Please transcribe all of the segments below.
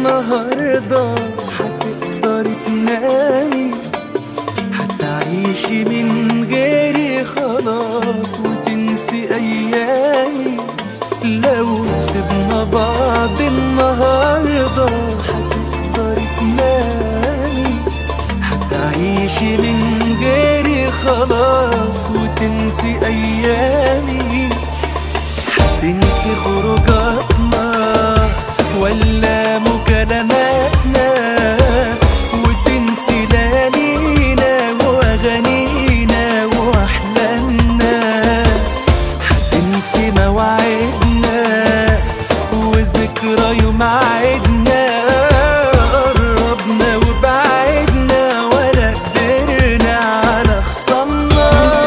النهاردة هتقدري تنامي هتعيشي من غيري خلاص وتنسي أيامي لو سيبنا بعض النهاردة هتقدري تنامي هتعيشي من غيري خلاص وتنسي أيامي هتنسي خروجاتنا ولا مكالماتنا وتنسي ليالينا واغانينا واحلامنا هتنسي مواعيدنا وذكرى يوم عيدنا قربنا وبعدنا ولا قدرنا على خصمنا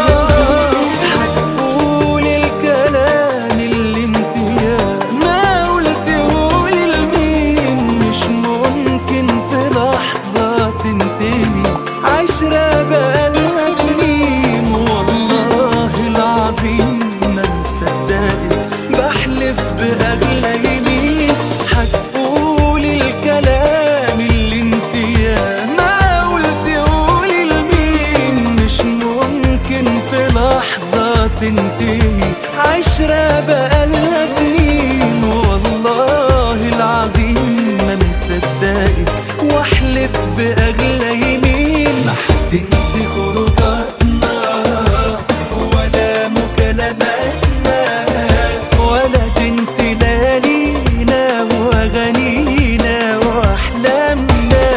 هتقول الكلام اللي انت يا ما قلتهولي لمين مش ممكن في لحظة تنتهي عشرة بقالنا سنين والله العظيم ما مصدقك بحلف بأغلى يمين هتقول الكلام اللي انت يا ما قلتهولي لمين مش ممكن في لحظة تنتهي عشرة بقالنا سنين والله العظيم ما مصدقك واحلف بأغلى يمين ما هتنسي خروجاتنا ولا مكالماتنا ولا تنسي ليالينا واغانينا واحلامنا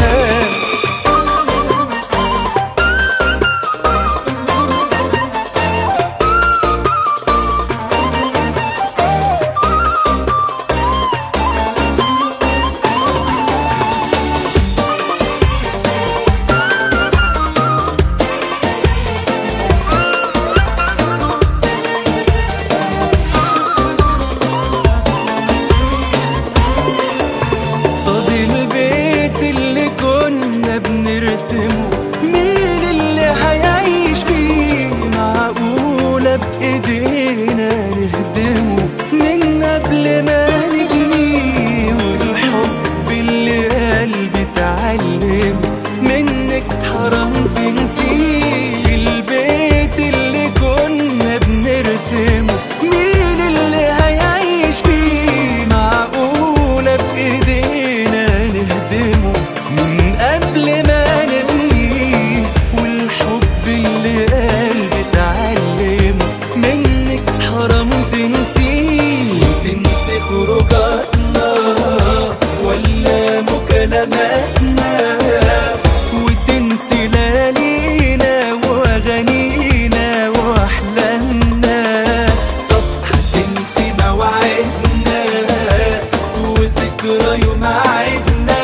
طب البيت اللي كنا بنرسمه مين اللي هيعيش فيه معقولة بإيدينا نهدمه من قبل ما نبنيه والحب اللي قلبي اتعلم منك حرام تنسيه البيت اللي كنا بنرسمه مين اللي هيعيش فيه معقولة بإيدينا نهدمه من قبل ما نبنيه والحب اللي قلبي اتعلمه منك حرام تنسيه وتنسي خروجاتنا ولا مكالماتنا وتنسي ليالينا واغانينا واحلامنا طب هتنسي مواعيدنا وذكرى يوم عيدنا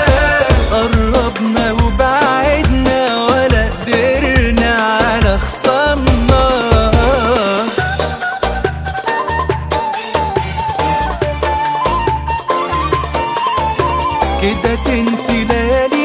قربنا وبعدنا ولا قدرنا على خصمنا كده تنسي ليالي